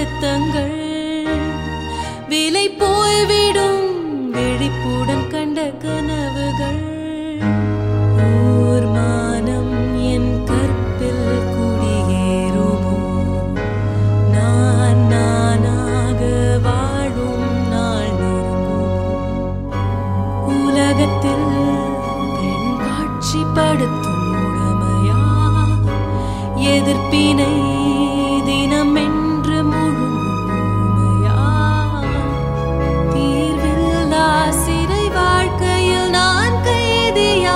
வருத்தங்கள் விலை போய்விடும் விழிப்புடன் கண்ட கனவுகள் ஊர்மானம் என் கற்பில் குடியேறுமோ நான் நானாக வாழும் நாள் நெருங்குமோ உலகத்தில் பெண் காட்சிப்படுத்தும் உடமையா எதிர்ப்பினை தினம் என்று முழுமையா தீர்வில்லா சிறை வாழ்க்கையில் நான் கைதியா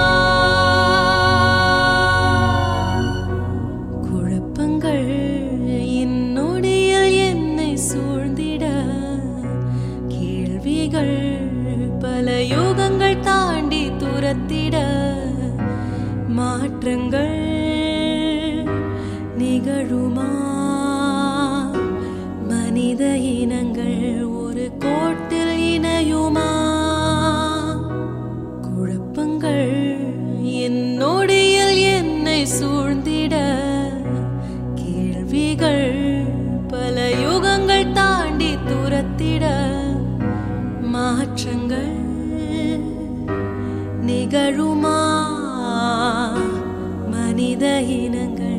குழப்பங்கள் இந்நொடியில் என்னை சூழ்ந்திட கேள்விகள் பல யுகங்கள் தாண்டி துரத்திட மாற்றங்கள் நிகழுமா மனித இனங்கள் ஒரு கோட்டில் இணையுமா குழப்பங்கள் என்னோடியில் என்னை சூழ்ந்திட கேள்விகள் பல யுகங்கள் தாண்டி துரத்திட மாற்றங்கள் நிகழுமா மனித இனங்கள்